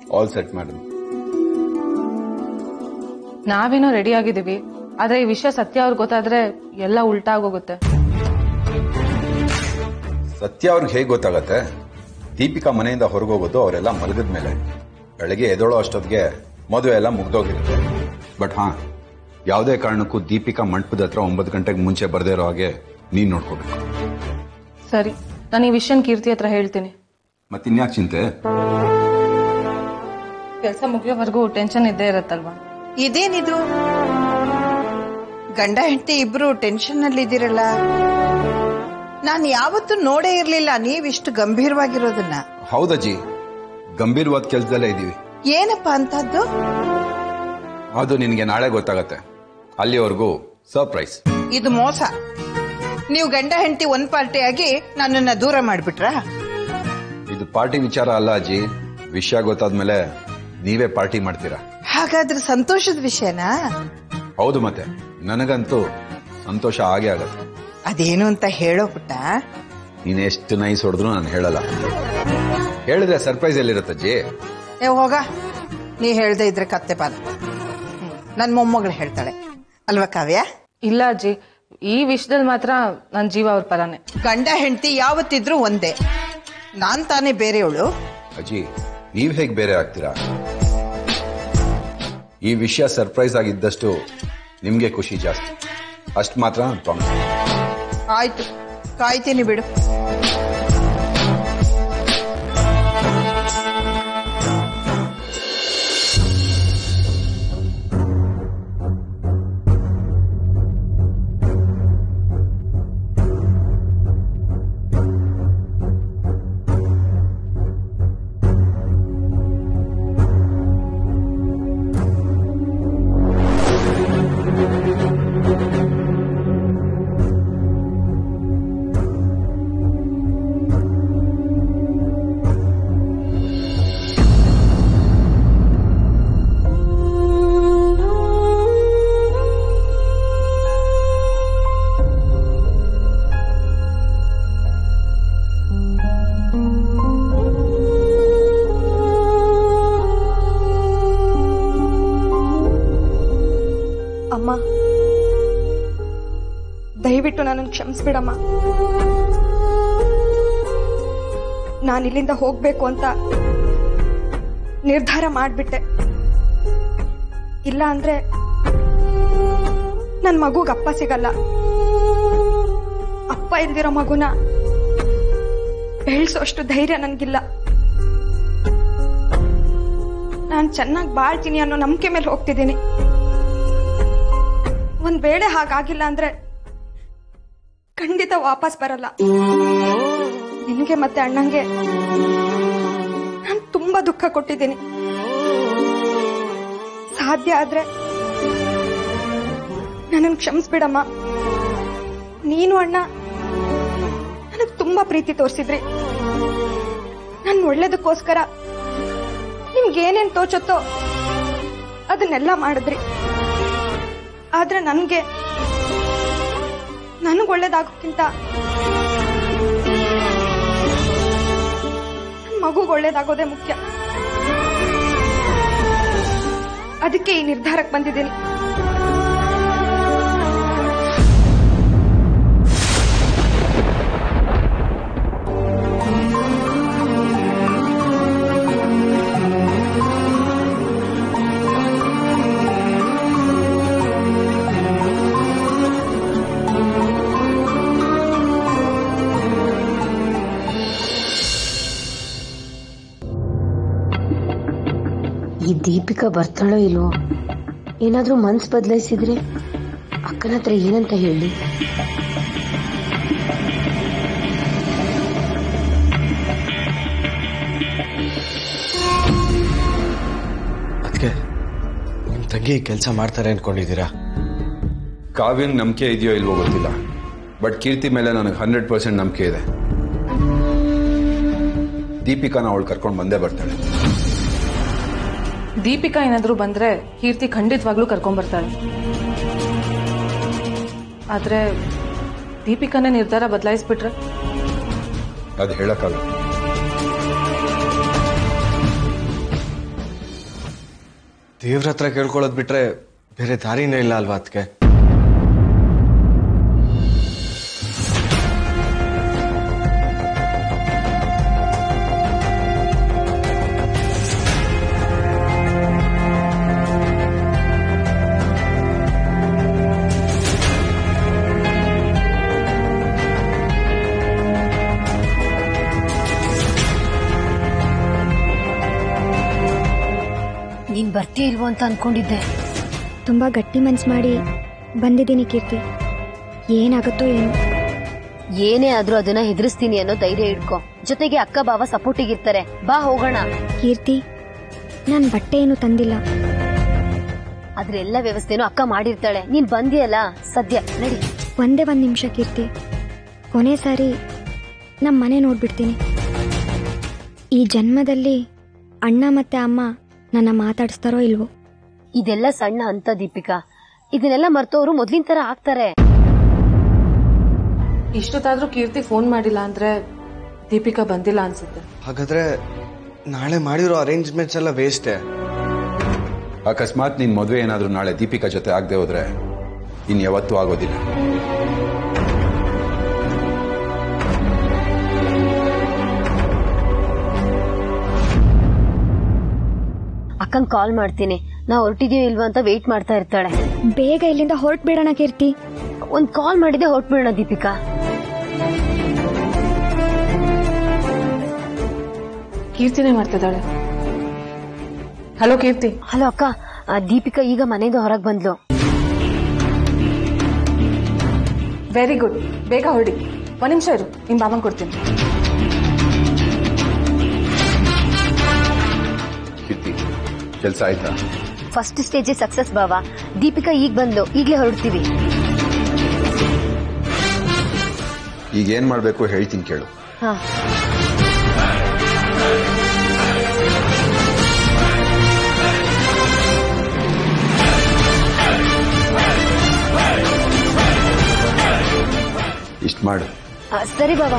All set madam ನಾವೇನೋ ready ಆಗಿದೀವಿ ಆದ್ರೆ ಈ ವಿಷಯ ಸತ್ಯ ಅವ್ರಿಗೆ ಗೊತ್ತಾದ್ರೆ ಎಲ್ಲ ಉಲ್ಟಾ ಆಗೋಗುತ್ತೆ ಸತ್ಯ ಅವ್ರಿಗೆ ಹೇಗೆ ಗೊತ್ತಾಗತ್ತೆ ದೀಪಿಕಾ ಮನೆಯಿಂದ ಹೊರಗೋಗೋದು ಅವರೆಲ್ಲ ಮಲಗದ ಮೇಲೆ ಬೆಳಗ್ಗೆ ಎದೋಳೋ ಅಷ್ಟೊತ್ತಿಗೆ ಮದುವೆ ಎಲ್ಲ ಮುಗ್ದೋಗಿರುತ್ತೆ ಬಟ್ ಹಾ ಯಾವುದೇ ಕಾರಣಕ್ಕೂ ದೀಪಿಕಾ ಮಂಟಪದ ಹತ್ರ ಒಂಬತ್ತು ಗಂಟೆಗೆ ಮುಂಚೆ ಬರ್ದೇ ಇರೋ ಹಾಗೆ ನೀನ್ ನೋಡ್ಕೋಬೇಕು ಸರಿ ನಾನು ಈ ವಿಷಯನ ಕೀರ್ತಿ ಹತ್ರ ಹೇಳ್ತೀನಿ ಮತ್ತಿನ್ಯಾಕೆ ಚಿಂತೆ ಕೆಲಸ ಮುಗಿಯೋವರೆಗೂ ಟೆನ್ಷನ್ ಇದ್ದೇ ಇರತ್ತಲ್ವಾ ಇದೇನಿದು ಗಂಡ ಹೆಂಡತಿ ಇಬ್ರು ಟೆನ್ಷನ್ ಅಲ್ಲಿ ಇದ್ದೀರಲ್ಲ ನಾನು ಯಾವತ್ತೂ ನೋಡೇ ಇರ್ಲಿಲ್ಲ ನೀವಿಷ್ಟು ಗಂಭೀರವಾಗಿರೋದನ್ನ ಹೌದಜ್ಜಿ ಗಂಭೀರವಾದ ಕೆಲಸದಲ್ಲೇ ಇದೀವಿ ಏನಪ್ಪ ಅಂತದ್ದು ಅದು ನಿನಗೆ ನಾಳೆ ಗೊತ್ತಾಗತ್ತೆ ಅಲ್ಲಿವರೆಗೂ ಸರ್ಪ್ರೈಸ್ ಇದು ಮೋಸ ನೀವು ಗಂಡ ಹೆಂಡತಿ ಒಂದ್ ಪಾರ್ಟಿಯಾಗಿ ನನ್ನನ್ನ ದೂರ ಮಾಡ್ಬಿಟ್ರಾ ಇದು ಪಾರ್ಟಿ ವಿಚಾರ ಅಲ್ಲ ಅಜ್ಜಿ ವಿಷಯ ಗೊತ್ತಾದ್ಮೇಲೆ ನೀವೇ ಪಾರ್ಟಿ ಮಾಡ್ತೀರಾ ಹಾಗಾದ್ರೆ ಸಂತೋಷದ ವಿಷಯನಾ ಹೌದು ಮತ್ತೆ ನನಗಂತೂ ಸಂತೋಷ ಆಗೇ ಆಗತ್ತೆ ಅದೇನು ಅಂತ ಹೇಳೋ ಪುಟ್ಟ ನೀನ್ ಎಷ್ಟು ನೈಸ್ ಹೊಡೆದ್ರು ನಾನು ಹೇಳಲ್ಲ ಹೇಳಿದ್ರೆ ಸರ್ಪ್ರೈಸ್ ಎಲ್ಲಿರುತ್ತಜ್ಜಿ ಏ ಹೋಗ ನೀ ಹೇಳ್ದೆ ಇದ್ರೆ ಕತ್ತೆ ಪಾದ ನನ್ ಮೊಮ್ಮಗಳು ಹೇಳ್ತಾಳೆ ಅಲ್ವಾ ಕಾವ್ಯ ಇಲ್ಲ ಅಜ್ಜಿ ಈ ವಿಷಯದಲ್ಲಿ ಮಾತ್ರ ನನ್ನ ಜೀವ ಅವ್ರ ಪರಾನೆ ಗಂಡ ಹೆಂಡತಿ ಯಾವತ್ತಿದ್ರು ಒಂದೇ ನಾನ್ ತಾನೇ ಬೇರೆಯವಳು ಅಜ್ಜಿ ನೀವ್ ಹೇಗ್ ಬೇರೆ ಆಗ್ತೀರಾ ಈ ವಿಷಯ ಸರ್ಪ್ರೈಸ್ ಆಗಿದ್ದಷ್ಟು ನಿಮ್ಗೆ ಖುಷಿ ಜಾಸ್ತಿ ಅಷ್ಟು ಮಾತ್ರ ಪ್ರಾಮಿಸ್ ಆಯ್ತು ಕಾಯ್ತೀನಿ ಬಿಡು ಅಮ್ಮ ದಯವಿಟ್ಟು ನನ್ನನ್ನು ಕ್ಷಮಿಸ್ಬಿಡಮ್ಮ ನಾನು ಇಲ್ಲಿಂದ ಹೋಗ್ಬೇಕು ಅಂತ ನಿರ್ಧಾರ ಮಾಡ್ಬಿಟ್ಟೆ ಇಲ್ಲ ಅಂದ್ರೆ ನನ್ನ ಮಗುಗ್ ಅಪ್ಪ ಸಿಗಲ್ಲ ಅಪ್ಪ ಇಲ್ದಿರೋ ಮಗುನ ಬೆಳೆಸೋಷ್ಟು ಧೈರ್ಯ ನನ್ಗಿಲ್ಲ ನಾನು ಚೆನ್ನಾಗಿ ಬಾಳ್ತೀನಿ ಅನ್ನೋ ನಂಬಿಕೆ ಮೇಲೆ ಹೋಗ್ತಿದ್ದೀನಿ ಒಂದ್ ವೇಳೆ ಹಾಗಾಗಿಲ್ಲ ಅಂದ್ರೆ ಖಂಡಿತ ವಾಪಸ್ ಬರಲ್ಲ ನಿನ್ಗೆ ಮತ್ತೆ ಅಣ್ಣಂಗೆ ನಾನು ತುಂಬಾ ದುಃಖ ಕೊಟ್ಟಿದ್ದೀನಿ ಸಾಧ್ಯ ಆದ್ರೆ ನನ್ನನ್ನು ಕ್ಷಮಿಸ್ಬಿಡಮ್ಮ ನೀನು ಅಣ್ಣ ನನಗ್ ತುಂಬಾ ಪ್ರೀತಿ ತೋರಿಸಿದ್ರಿ ನನ್ ಒಳ್ಳೇದಕ್ಕೋಸ್ಕರ ನಿಮ್ಗೇನೇನ್ ತೋಚತ್ತೋ ಅದನ್ನೆಲ್ಲ ಮಾಡಿದ್ರಿ ಆದ್ರೆ ನನ್ಗೆ ನನಗ್ ಒಳ್ಳೇದಾಗೋಕ್ಕಿಂತ ನನ್ ಮಗುಗ್ ಒಳ್ಳೇದಾಗೋದೇ ಮುಖ್ಯ ಅದಕ್ಕೆ ಈ ನಿರ್ಧಾರಕ್ಕೆ ಬಂದಿದ್ದೀನಿ ಈ ದೀಪಿಕಾ ಬರ್ತಾಳೋ ಇಲ್ವೋ ಏನಾದ್ರೂ ಮನ್ಸ್ ಬದಲಾಯಿಸಿದ್ರೆ ಅಕ್ಕನ ಹತ್ರ ಏನಂತ ಹೇಳಿ ಅದಕ್ಕೆ ನಿಮ್ ತಂಗಿ ಕೆಲಸ ಮಾಡ್ತಾರೆ ಅನ್ಕೊಂಡಿದ್ದೀರಾ ಕಾವ್ಯಂಗ್ ನಂಬಿಕೆ ಇದೆಯೋ ಇಲ್ವೋ ಗೊತ್ತಿಲ್ಲ ಬಟ್ ಕೀರ್ತಿ ಮೇಲೆ ನನಗೆ ಹಂಡ್ರೆಡ್ ಪರ್ಸೆಂಟ್ ನಂಬಿಕೆ ಇದೆ ದೀಪಿಕಾನ ಅವಳು ಕರ್ಕೊಂಡು ಬಂದೇ ಬರ್ತಾಳೆ ದೀಪಿಕಾ ಏನಾದ್ರೂ ಬಂದ್ರೆ ಕೀರ್ತಿ ಖಂಡಿತವಾಗ್ಲೂ ಕರ್ಕೊಂಡ್ಬರ್ತಾಳೆ ಆದ್ರೆ ದೀಪಿಕಾನೇ ನಿರ್ಧಾರ ಬದಲಾಯಿಸ್ಬಿಟ್ರೆ ಅದು ಹೇಳಕ್ಕಾಗಲ್ಲ ದೇವ್ರ ಹತ್ರ ಕೇಳ್ಕೊಳ್ಳೋದು ಬಿಟ್ರೆ ಬೇರೆ ದಾರಿನೇ ಇಲ್ಲ ಅಲ್ವಾ ಅದಕ್ಕೆ ನೀನ್ ಬರ್ತೀಯ ಇಲ್ವೋ ಅಂತ ಅನ್ಕೊಂಡಿದ್ದೆ ತುಂಬ ಗಟ್ಟಿ ಮನ್ಸು ಮಾಡಿ ಬಂದಿದ್ದೀನಿ ಕೀರ್ತಿ ಏನಾಗುತ್ತೋ ಏನು ಏನೇ ಆದ್ರೂ ಅದನ್ನ ಹೆದರ್ಸ್ತೀನಿ ಅನ್ನೋ ಧೈರ್ಯ ಇಡ್ಕೊ ಜೊತೆಗೆ ಅಕ್ಕ ಬಾವ ಸಪೋರ್ಟಿಗೆ ಇರ್ತಾರೆ ಬಾ ಹೋಗೋಣ ಕೀರ್ತಿ ನಾನು ಬಟ್ಟೆ ಏನು ತಂದಿಲ್ಲ ಅದ್ರ ಎಲ್ಲ ವ್ಯವಸ್ಥೆನೂ ಅಕ್ಕ ಮಾಡಿರ್ತಾಳೆ ನೀನ್ ಬಂದಿಯಲ್ಲ ಸದ್ಯ ನಡಿ ಒಂದೇ ಒಂದು ನಿಮಿಷ ಕೀರ್ತಿ ಕೊನೆ ಸಾರಿ ನಮ್ಮ ಮನೆ ನೋಡ್ಬಿಡ್ತೀನಿ ಈ ಜನ್ಮದಲ್ಲಿ ಅಣ್ಣ ಮತ್ತೆ ಅಮ್ಮ ನನ್ನ ಮಾತಾಡಿಸ್ತಾರೋ ಇಲ್ವೋ ಇದೆಲ್ಲ ಸಣ್ಣ ಅಂತ ದೀಪಿಕಾ ಇದನ್ನೆಲ್ಲ ಮರ್ತೋರು ಮೊದ್ಲಿನ ತರ ಆಗ್ತಾರೆ ಇಷ್ಟೊತ್ತಾದ್ರೂ ಕೀರ್ತಿ ಫೋನ್ ಮಾಡಿಲ್ಲ ಅಂದ್ರೆ ದೀಪಿಕಾ ಬಂದಿಲ್ಲ ಅನ್ಸುತ್ತೆ ಹಾಗಾದ್ರೆ ನಾಳೆ ಮಾಡಿರೋ ಅರೇಂಜ್ಮೆಂಟ್ಸ್ ಎಲ್ಲ ವೇಸ್ಟೇ ಅಕಸ್ಮಾತ್ ನಿನ್ ಮದುವೆ ಏನಾದ್ರೂ ನಾಳೆ ದೀಪಿಕಾ ಜೊತೆ ಆಗದೆ ಹೋದ್ರೆ ಇನ್ ಯಾವತ್ತೂ ಆಗೋದಿಲ್ಲ ಅಕ್ಕಂಗ್ ಕಾಲ್ ಮಾಡ್ತೀನಿ ನಾ ಹೊರಟಿದೀವಿ ಇಲ್ವಾ ಅಂತ ವೇಟ್ ಮಾಡ್ತಾ ಇರ್ತಾಳೆ ಬೇಗ ಇಲ್ಲಿಂದ ಹೊರಟ್ಬಿಡೋಣ ಕೀರ್ತಿ ಒಂದ್ ಕಾಲ್ ಮಾಡಿದೆ ಹೊರಟ್ಬಿಡೋಣ ದೀಪಿಕಾ ಕೀರ್ತಿನೇ ಮಾಡ್ತಿದ್ದಾಳೆ ಹಲೋ ಕೀರ್ತಿ ಹಲೋ ಅಕ್ಕ ಆ, ದೀಪಿಕಾ ಈಗ ಮನೆಯಿಂದ ಹೊರಗ್ ಬಂದ್ಲು ವೆರಿ ಗುಡ್ ಬೇಗ ಹೊರಡಿ ಒಂದ್ ನಿಮಿಷ ಇರು ನಿಮ್ ಬಾಬನ್ ಕೊಡ್ತೀನಿ ಕೀರ್ತಿ ಕೆಲಸ ಆಯ್ತಾ ಫಸ್ಟ್ ಸ್ಟೇಜ್ ಸಕ್ಸಸ್ ಬಾವ ದೀಪಿಕಾ ಈಗ ಬಂದ್ಲು ಈಗ್ಲೇ ಹೊರಡ್ತೀವಿ ಈಗ ಏನ್ ಮಾಡ್ಬೇಕು ಹೇಳ್ತೀನಿ ಕೇಳು ಹಾ ಇಷ್ಟ ಮಾಡು ಆ, ಸರಿ ಬಾಬಾ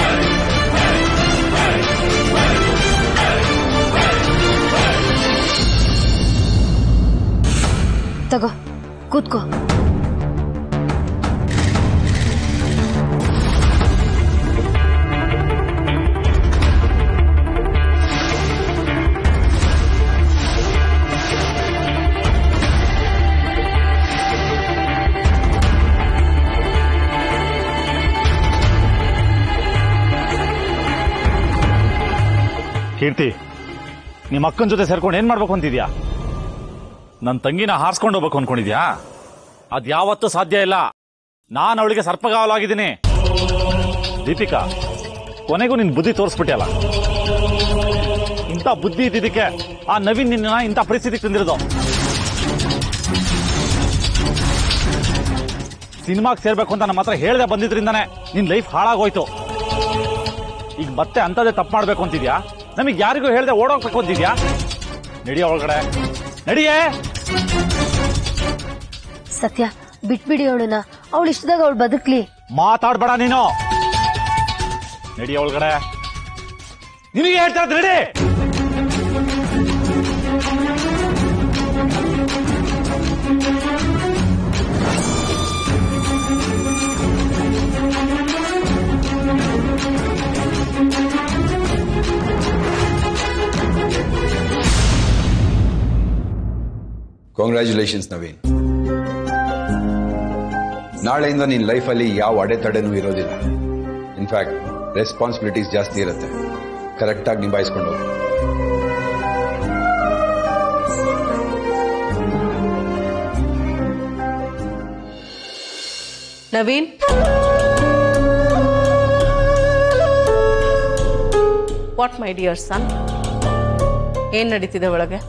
ತಗೋ ಕೂತ್ಕೋ ಕೀರ್ತಿ ನಿಮ್ಮ ಅಕ್ಕನ ಜೊತೆ ಸೇರ್ಕೊಂಡು ಏನ್ ಮಾಡ್ಬೇಕು ಅಂತಿದ್ಯಾ ನನ್ನ ತಂಗಿನ ಹಾರಿಸ್ಕೊಂಡು ಹೋಗ್ಬೇಕು ಅನ್ಕೊಂಡಿದ್ಯಾ ಅದ್ ಯಾವತ್ತೂ ಸಾಧ್ಯ ಇಲ್ಲ ನಾನು ಅವಳಿಗೆ ಸರ್ಪಗಾವಲಾಗಿದ್ದೀನಿ ದೀಪಿಕಾ ಕೊನೆಗೂ ನಿನ್ ಬುದ್ಧಿ ತೋರಿಸ್ಬಿಟ್ಟಿಯಲ್ಲ ಇಂಥ ಬುದ್ಧಿ ಇದ್ದಿದ್ದಕ್ಕೆ ಆ ನವೀನ್ ನಿನ್ನ ಇಂಥ ಪರಿಸ್ಥಿತಿಗೆ ತಂದಿರೋದು ಸಿನಿಮಾಗೆ ಸೇರ್ಬೇಕು ಅಂತ ನಮ್ಮ ಹತ್ರ ಹೇಳ್ದೆ ಬಂದಿದ್ರಿಂದಾನೆ ನಿನ್ ಲೈಫ್ ಹಾಳಾಗೋಯ್ತು ಈಗ ಮತ್ತೆ ಅಂತದೇ ತಪ್ಪು ಮಾಡ್ಬೇಕು ಅಂತಿದ್ಯಾ ನಮಗೆ ಯಾರಿಗೂ ಹೇಳ್ದೆ ಓಡೋಗ್ಬೇಕು ಅಂತಿದ್ಯಾ ನಡಿಯ ಒಳಗಡೆ ನಡಿಯೇ ಸತ್ಯ ಬಿಟ್ಬಿಡಿ ಅವಳನ್ನ ಅವಳು ಇಷ್ಟದಾಗ ಅವಳು ಬದುಕ್ಲಿ ಮಾತಾಡ್ಬೇಡ ನೀನು ನಡಿಯ ಒಳಗಡೆ ನಿನಗೆ ಹೇಳ್ತಾ ಇದ್ದೆ ನಡಿ ಕಾಂಗ್ರ್ಯಾಚುಲೇಷನ್ಸ್ ನವೀನ್ ನಾಳೆಯಿಂದ ನಿನ್ನ ಲೈಫಲ್ಲಿ ಯಾವ ಅಡೆತಡೆನೂ ಇರೋದಿಲ್ಲ ಇನ್ಫ್ಯಾಕ್ಟ್ ರೆಸ್ಪಾನ್ಸಿಬಿಲಿಟೀಸ್ ಜಾಸ್ತಿ ಇರುತ್ತೆ ಕರೆಕ್ಟಾಗಿ ನಿಭಾಯಿಸ್ಕೊಂಡು ಹೋಗು Naveen what my dear son ಏನ್ ನಡೀತಿದೆ ಒಳಗೆ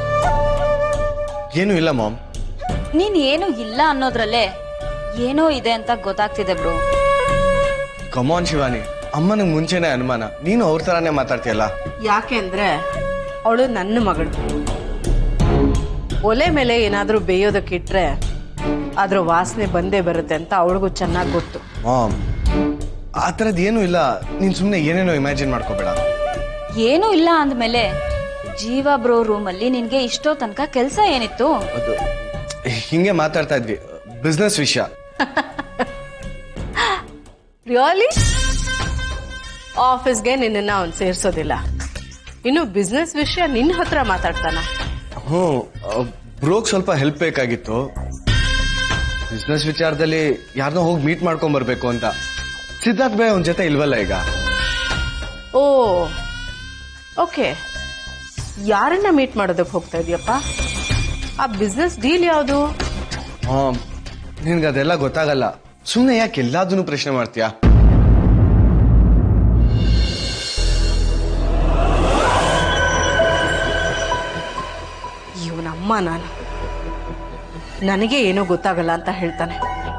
ಏನೂ ಇಲ್ಲ ಮಾಮ್ ನೀನ್ ಏನು ಇಲ್ಲ ಅನ್ನೋದ್ರಲ್ಲೇ ಏನೋ ಇದೆ ಅಂತ ಗೊತ್ತಾಗ್ತಿದೆ ಬ್ರೋ ಕಮಾನ್ ಶಿವಾನಿ ಅಮ್ಮನಿಗೆ ಮುಂಚೆನೆ ಅನುಮಾನ ನೀನು ಅವ್ರ ತರಾನೇ ಮಾತಾಡ್ತೀಯಲ್ಲ ಯಾಕೆಂದ್ರೆ ಅವಳು ನನ್ನ ಮಗಳು ಒಲೆ ಮೇಲೆ ಏನಾದರೂ ಬೇಯೋದಕ್ಕಿಟ್ರೆ ಅದ್ರ ವಾಸನೆ ಬಂದೇ ಬರುತ್ತೆ ಅಂತ ಅವಳಿಗೂ ಚೆನ್ನಾಗಿ ಗೊತ್ತು ಮಾಮ್ ಆ ಥರದ್ದು ಏನೂ ಇಲ್ಲ ನೀನು ಸುಮ್ಮನೆ ಏನೇನೋ ಇಮ್ಯಾಜಿನ್ ಮಾಡ್ಕೋಬೇಡ ಏನೂ ಇಲ್ಲ ಅಂದ್ಮೇಲೆ ಜೀವ ಬ್ರೋ ರೂಮಲ್ಲಿ ನಿನ್ಗೆ ಇಷ್ಟೋ ತನಕ ಕೆಲಸ ಏನಿತ್ತು ಅದು ಹಿಂಗೆ ಮಾತಾಡ್ತಾ ಇದ್ವಿ ಬಿಸ್ನೆಸ್ ವಿಷಯ ರಿಯಲಿ ಆಫೀಸ್ಗೆ ನಿನ್ನನ್ನ ಅವ್ನು ಸೇರ್ಸೋದಿಲ್ಲ ಇನ್ನು ಬಿಸ್ನೆಸ್ ವಿಷಯ ನಿನ್ನ ಹತ್ರ ಮಾತಾಡ್ತಾನ ಹ್ಞೂ ಬ್ರೋಗ್ ಸ್ವಲ್ಪ ಹೆಲ್ಪ್ ಬೇಕಾಗಿತ್ತು ಬಿಸ್ನೆಸ್ ವಿಚಾರದಲ್ಲಿ ಯಾರನ್ನೋ ಹೋಗಿ ಮೀಟ್ ಮಾಡ್ಕೊಂಡ್ ಬರ್ಬೇಕು ಅಂತ ಸಿದ್ಧಾರ್ಥ್ ಭಾಯ್ ಅವನ ಜೊತೆ ಇಲ್ವಲ್ಲ ಈಗ ಓ ಓಕೆ ಯಾರನ್ನ ಮೀಟ್ ಮಾಡೋದಕ್ಕೆ ಹೋಗ್ತಾ ಇದೀಯಪ್ಪ ಆ ಬಿಸ್ನೆಸ್ ಡೀಲ್ ಯಾವುದು ಹಾಂ ನಿನ್ಗೆ ಅದೆಲ್ಲ ಗೊತ್ತಾಗಲ್ಲ ಸುಮ್ಮನೆ ಯಾಕೆ ಎಲ್ಲದನ್ನು ಪ್ರಶ್ನೆ ಮಾಡ್ತೀಯಾ ಇವನಮ್ಮ ನಾನು ನನಗೆ ಏನೋ ಗೊತ್ತಾಗಲ್ಲ ಅಂತ ಹೇಳ್ತಾನೆ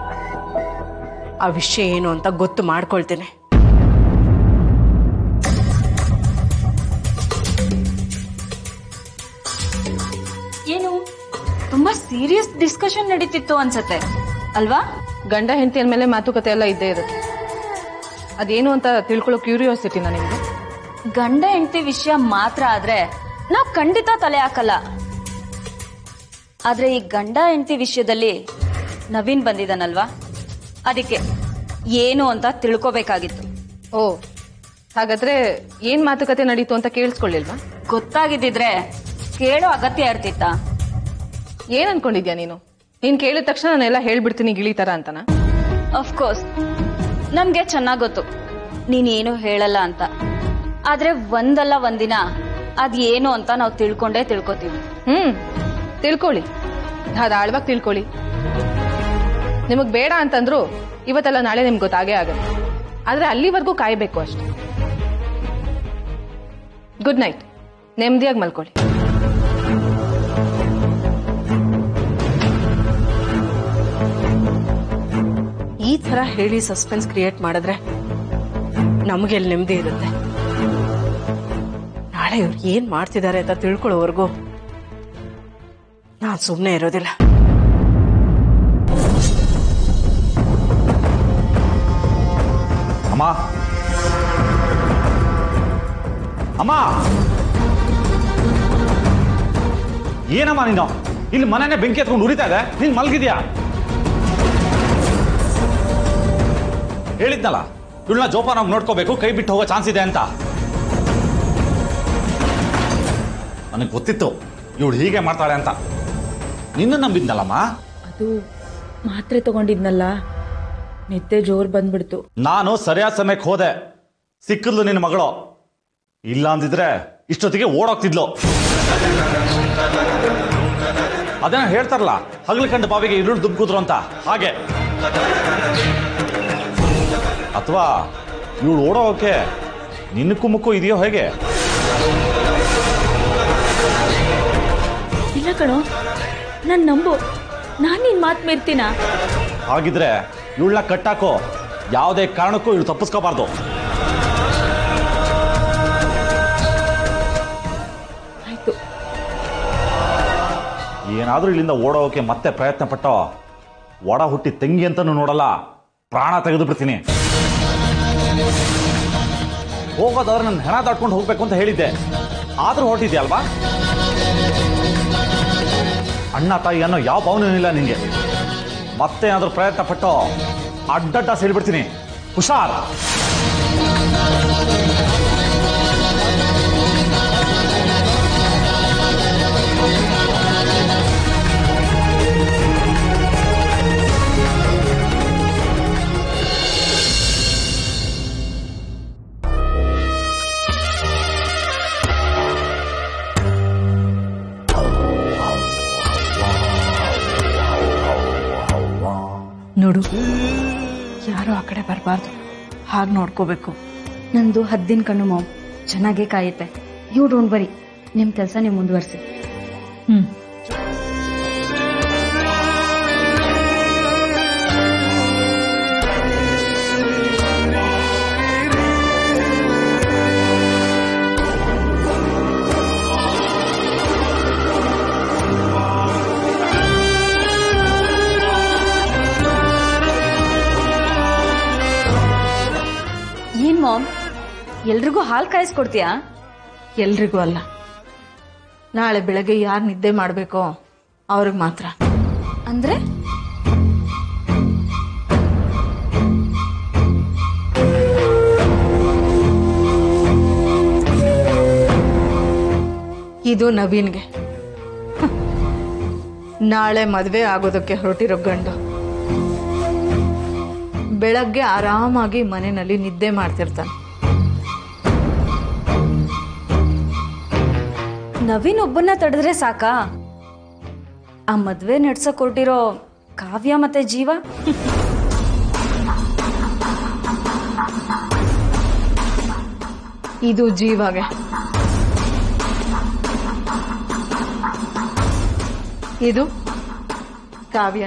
ಆ ವಿಷಯ ಏನು ಅಂತ ಗೊತ್ತು ಮಾಡ್ಕೊಳ್ತೇನೆ ಏನು ತುಂಬಾ ಸೀರಿಯಸ್ ಡಿಸ್ಕಷನ್ ನಡೀತಿತ್ತು ಅನ್ಸತ್ತೆ ಅಲ್ವಾ ಗಂಡ ಹೆಂಡತಿಯ ಮೇಲೆ ಮಾತುಕತೆ ಎಲ್ಲ ಇದ್ದೇ ಇರುತ್ತೆ ಅದೇನು ಅಂತ ತಿಳ್ಕೊಳ್ಳೋ ಕ್ಯೂರಿಯಾಸಿಟಿನ ನಿಮ್ಗೆ ಗಂಡ ಹೆಂಡತಿ ವಿಷಯ ಮಾತ್ರ ಆದ್ರೆ ನಾವ್ ಖಂಡಿತ ತಲೆ ಹಾಕಲ್ಲ ಆದ್ರೆ ಈ ಗಂಡ ಹೆಂಡತಿ ವಿಷಯದಲ್ಲಿ ನವೀನ್ ಬಂದಿದ್ದಾನಲ್ವಾ ಅದಕ್ಕೆ ಏನು ಅಂತ ತಿಳ್ಕೊಬೇಕಾಗಿತ್ತು ಓ ಹಾಗಾದ್ರೆ ಏನ್ ಮಾತುಕತೆ ನಡೀತು ಅಂತ ಕೇಳಿಸ್ಕೊಳ್ಳಿಲ್ವಾ ಗೊತ್ತಾಗಿದ್ದಿದ್ರೆ ಕೇಳೋ ಅಗತ್ಯ ಇರ್ತಿತ್ತ ಏನ್ ಅನ್ಕೊಂಡಿದ್ಯಾ ನೀನು ನೀನ್ ಕೇಳಿದ ತಕ್ಷಣ ನಾನೆಲ್ಲ ಹೇಳ್ಬಿಡ್ತೀನಿ ಗಿಳಿತರ ಅಂತನ ಅಫ್ಕೋರ್ಸ್ ನಮ್ಗೆ ಚೆನ್ನಾಗ್ ಗೊತ್ತು ನೀನೇನು ಹೇಳಲ್ಲ ಅಂತ ಆದ್ರೆ ಒಂದಲ್ಲ ಒಂದಿನ ಅದ್ ಏನು ಅಂತ ನಾವು ತಿಳ್ಕೊಂಡೇ ತಿಳ್ಕೊತೀವಿ ಹ್ಮ್ ತಿಳ್ಕೊಳ್ಳಿ ಧಾರಾಳವಾಗಿ ತಿಳ್ಕೊಳ್ಳಿ ನಿಮಗ್ ಬೇಡ ಅಂತಂದ್ರು ಇವತ್ತಲ್ಲ ನಾಳೆ ನಿಮ್ಗೆ ಗೊತ್ತಾಗೇ ಆಗತ್ತೆ ಆದ್ರೆ ಅಲ್ಲಿವರೆಗೂ ಕಾಯ್ಬೇಕು ಅಷ್ಟೆ ಗುಡ್ ನೈಟ್ ನೆಮ್ಮದಿಯಾಗಿ ಮಲ್ಕೊಳ್ಳಿ ಈ ತರ ಹೇಳಿ ಸಸ್ಪೆನ್ಸ್ ಕ್ರಿಯೇಟ್ ಮಾಡಿದ್ರೆ ನಮಗೆ ಎಲ್ಲಿ ನೆಮ್ಮದಿ ಇರುತ್ತೆ ನಾಳೆ ಇವ್ರು ಏನ್ ಮಾಡ್ತಿದ್ದಾರೆ ಅಂತ ತಿಳ್ಕೊಳ್ಳೋವರೆಗೂ ನಾನ್ ಸುಮ್ಮನೆ ಇರೋದಿಲ್ಲ ಅಮ್ಮ ಅಮ್ಮ ಏನಮ್ಮ ನೀನು ಇಲ್ಲಿ ಮನೆನೇ ಬೆಂಕಿ ಎತ್ಕೊಂಡು ಉರಿತಾ ಇದೆ ನೀನ್ ಮಲ್ಗಿದ್ಯಾ ಹೇಳಿದ್ನಲ್ಲ ಇವಳನ್ನ ಜೋಪಾನಾಗಿ ನೋಡ್ಕೋಬೇಕು ಕೈ ಬಿಟ್ಟು ಹೋಗೋ ಚಾನ್ಸ್ ಇದೆ ಅಂತ ನನಗೆ ಗೊತ್ತಿತ್ತು ಇವಳು ಹೀಗೆ ಮಾಡ್ತಾಳೆ ಅಂತ ನಿನ್ನ ನಂಬಿದ್ನಲ್ಲಮ್ಮ ಅದು ಮಾತ್ರೆ ತಗೊಂಡಿದ್ನಲ್ಲ ನಿದ್ದೆ ಜೋರ್ ಬಂದ್ಬಿಡ್ತು ನಾನು ಸರಿಯಾದ ಸಮಯಕ್ಕೆ ಹೋದೆ ಸಿಕ್ಕಿದ್ಲು ನಿನ್ನ ಮಗಳು ಇಲ್ಲ ಅಂದಿದ್ರೆ ಇಷ್ಟೊತ್ತಿಗೆ ಓಡೋಗ್ತಿದ್ಲು ಅದೇನ ಹೇಳ್ತಾರಲ್ಲ ಹಗಲು ಕಂಡ ಬಾವಿಗೆ ಇರುಳು ದುಬ್ಕುದ್ರು ಅಂತ ಹಾಗೆ ಅಥವಾ ಇವಳು ಓಡೋಕೆ ನಿನ್ನಕ್ಕೂ ಮುಕ್ಕು ಇದೆಯೋ ಹೇಗೆ ಇಲ್ಲ ಕಣೋ ನನ್ ನಂಬು ನಾನ್ ನಿನ್ ಮಾತ್ ಮೀರ್ತೀನ ಹಾಗಿದ್ರೆ ಇವಳನ್ನ ಕಟ್ಟಾಕೋ ಯಾವುದೇ ಕಾರಣಕ್ಕೂ ಇವಳು ತಪ್ಪಿಸ್ಕೋಬಾರ್ದು ಆಯ್ತು ಏನಾದ್ರೂ ಇಲ್ಲಿಂದ ಓಡೋಕೆ ಮತ್ತೆ ಪ್ರಯತ್ನ ಪಟ್ಟೋ ಒಡ ಹುಟ್ಟಿ ತಂಗಿ ಅಂತಾನು ನೋಡಲ್ಲ ಪ್ರಾಣ ತೆಗೆದು ಬಿಡ್ತೀನಿ ಹೋಗೋದಾದ್ರೆ ನನ್ನ ಹೆಣ ದಾಟ್ಕೊಂಡು ಹೋಗ್ಬೇಕು ಅಂತ ಹೇಳಿದ್ದೆ ಆದ್ರೂ ಹೊರಟಿದ್ಯಲ್ವಾ ಅಣ್ಣ ತಾಯಿ ಅನ್ನೋ ಯಾವ ಭಾವನೆ ಇಲ್ಲ ನಿಂಗೆ ಮತ್ತೆ ಏನಾದ್ರೂ ಪ್ರಯತ್ನ ಪಟ್ಟೋ ಅಡ್ಡಡ್ಡ ಸೇರಿಬಿಡ್ತೀನಿ ಹುಷಾರ್ ನೋಡು ಯಾರು ಆ ಕಡೆ ಬರಬಾರ್ದು ಹಾಗೆ ನೋಡ್ಕೋಬೇಕು ನಂದು ಹದ್ದಿನ ಕಣ್ಣು ಮಾವು ಚೆನ್ನಾಗೇ ಕಾಯುತ್ತೆ ಯು ಡೋಂಟ್ ಬರಿ ನಿಮ್ ಕೆಲಸ ನೀವು ಮುಂದುವರಿಸಿ ಹ್ಮ್ ಏನ್ ಮಾಮ್ ಎಲ್ರಿಗೂ ಹಾಲ್ ಕಾಯಿಸ್ಕೊಡ್ತೀಯಾ ಎಲ್ರಿಗೂ ಅಲ್ಲ ನಾಳೆ ಬೆಳಗ್ಗೆ ಯಾರು ನಿದ್ದೆ ಮಾಡಬೇಕೋ ಅವ್ರಿಗೆ ಮಾತ್ರ ಅಂದ್ರೆ ಇದು ನವೀನ್ಗೆ ಹ. ನಾಳೆ ಮದುವೆ ಆಗೋದಕ್ಕೆ ಹೊರಟಿರೋ ಗಂಡು ಬೆಳಗ್ಗೆ ಆರಾಮಾಗಿ ಮನೆಯಲ್ಲಿ ನಿದ್ದೆ ಮಾಡ್ತಿರ್ತಾನೆ ನವೀನ್ ಒಬ್ಬನ್ನ ತಡೆದ್ರೆ ಸಾಕಾ ಆ ಮದ್ವೆ ನಡ್ಸಕ್ ಹೊರಟಿರೋ ಕಾವ್ಯ ಮತ್ತೆ ಜೀವ ಇದು ಜೀವಾಗೆ ಇದು ಕಾವ್ಯ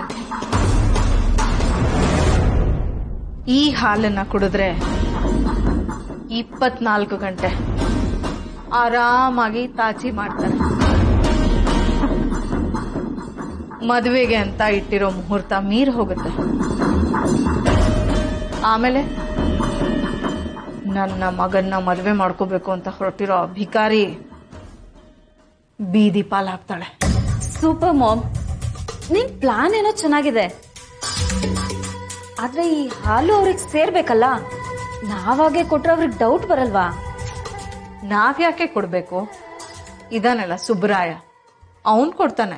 ಈ ಹಾಲನ್ನ ಕುಡಿದ್ರೆ ಇಪ್ಪತ್ನಾಲ್ಕು ಗಂಟೆ ಆರಾಮಾಗಿ ತಾಚಿ ಮಾಡ್ತಾರೆ ಮದುವೆಗೆ ಅಂತ ಇಟ್ಟಿರೋ ಮುಹೂರ್ತ ಮೀರ್ ಹೋಗುತ್ತೆ ಆಮೇಲೆ ನನ್ನ ಮಗನ್ನ ಮದುವೆ ಮಾಡ್ಕೋಬೇಕು ಅಂತ ಹೊರಟಿರೋ ಭಿಕಾರಿ ಬೀದಿ ಪಾಲಾಗ್ತಾಳೆ ಸೂಪರ್ ಮಾಮ್ ನಿನ್ ಪ್ಲಾನ್ ಏನೋ ಚೆನ್ನಾಗಿದೆ ಆದ್ರೆ ಈ ಹಾಲು ಅವ್ರಿಗೆ ಸೇರ್ಬೇಕಲ್ಲ ನಾವಾಗೆ ಕೊಟ್ರೆ ಅವ್ರಿಗೆ ಡೌಟ್ ಬರಲ್ವಾ ನಾವ್ಯಾಕೆ ಕೊಡ್ಬೇಕು ಇದಾನಲ್ಲ ಸುಬ್ರಾಯ ಅವನ್ ಕೊಡ್ತಾನೆ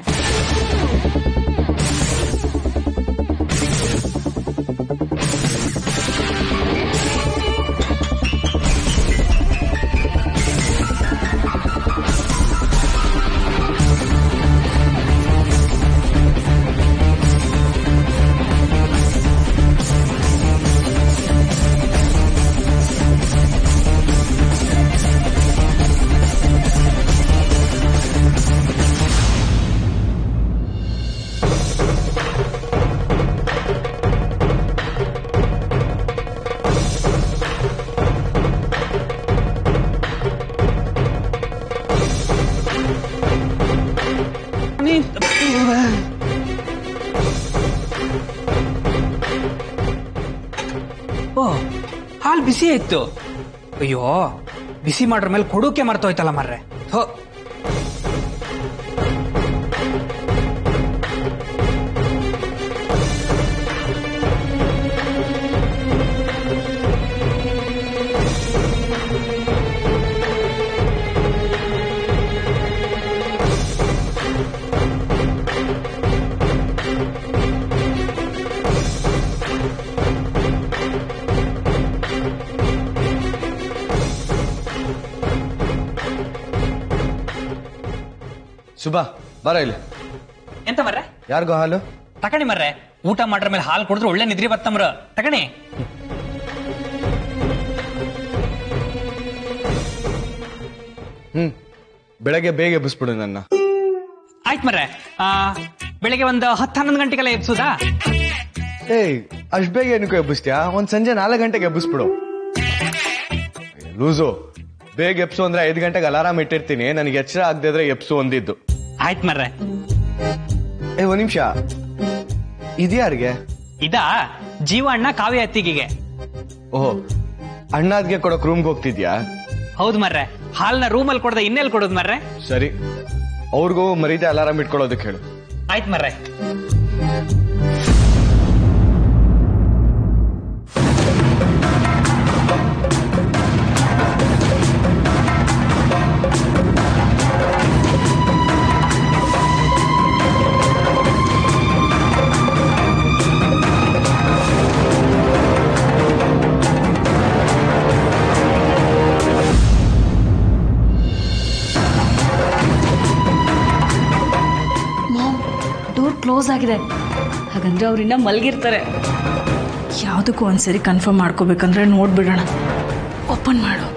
ಓ ಹಾಲು ಬಿಸಿ ಇತ್ತು ಅಯ್ಯೋ ಬಿಸಿ ಮಾಡ್ರ ಮೇಲೆ ಕೊಡೋಕೆ ಮರ್ತೋಯ್ತಲ್ಲ ಮರ್ರೆ ಥೋ ಸುಬಾ ಬರ ಇಲ್ಲಿ ಎಂತ ಮರ್ರೆ ಯಾರಿಗೋ ಹಾಲು ತಕಣಿ ಮರ್ರೆ ಊಟ ಮಾಡ್ರ ಮೇಲೆ ಹಾಲು ಕುಡಿದ್ರೆ ಒಳ್ಳೆ ನಿದ್ರಿ ಬತ್ತಮ್ರ ತಕಣಿ ಹ್ಮ್ ಬೆಳಗ್ಗೆ ಬೇಗ ಎಬ್ಬಿಸ್ಬಿಡು ನನ್ನ ಆಯ್ತು ಮರ್ರೆ ಆ, ಬೆಳಿಗ್ಗೆ ಒಂದು ಹತ್ತು ಹನ್ನೊಂದು ಗಂಟೆಗೆಲ್ಲ ಎಬ್ಸುದಾ ಏಯ್ ಅಷ್ಟ್ ಬೇಗ ಏನಕ್ಕೆ ಎಬ್ಬಿಸ್ತೀಯಾ ಒಂದ್ ಸಂಜೆ ನಾಲ್ಕು ಗಂಟೆಗೆ ಎಬ್ಬಿಸ್ಬಿಡು ಲೂಸು ಬೇಗ ಎಬ್ಸು ಅಂದ್ರೆ ಐದು ಗಂಟೆಗೆ ಅಲಾರಾಮ್ ಇಟ್ಟಿರ್ತೀನಿ ನನಗೆ ಎಚ್ಚರ ಆಗದೆ ಇದ್ರೆ ಎಬ್ಸು ಒಂದಿದ್ದು ಆಯ್ತು ಮರ್ರೆ ಏ ಒಂದ್ ನಿಮಿಷ ಇದ್ಯಾರಿಗೆ ಇದಾ ಜೀವ ಅಣ್ಣ ಕಾವ್ಯ ಅತ್ತಿಗೆಗೆ ಓಹೋ ಅಣ್ಣಾದ್ಗೆ ಕೊಡೋಕ್ ರೂಮ್ಗೆ ಹೋಗ್ತಿದ್ಯಾ ಹೌದು ಮರ್ರೆ ಹಾಲ್ನ ರೂಮಲ್ಲಿ ಕೊಡದೆ ಇನ್ನೆಲ್ಲಿ ಕೊಡೋದು ಮರ್ರೆ ಸರಿ ಅವ್ರಿಗೂ ಮರೀದೆ ಅಲಾರಾಮ್ ಇಟ್ಕೊಳ್ಳೋದಕ್ಕೆ ಹೇಳು ಆಯ್ತು ಮರ್ರೆ ಮಾಮ್ ಡೋರ್ ಕ್ಲೋಸ್ ಆಗಿದೆ ಹಾಗಂದ್ರೆ ಅವ್ರಿನ್ನ ಮಲ್ಗಿರ್ತಾರೆ ಯಾವುದಕ್ಕೂ ಒಂದ್ಸರಿ ಕನ್ಫರ್ಮ್ ಮಾಡ್ಕೋಬೇಕಂದ್ರೆ ನೋಡ್ಬಿಡೋಣ ಓಪನ್ ಮಾಡು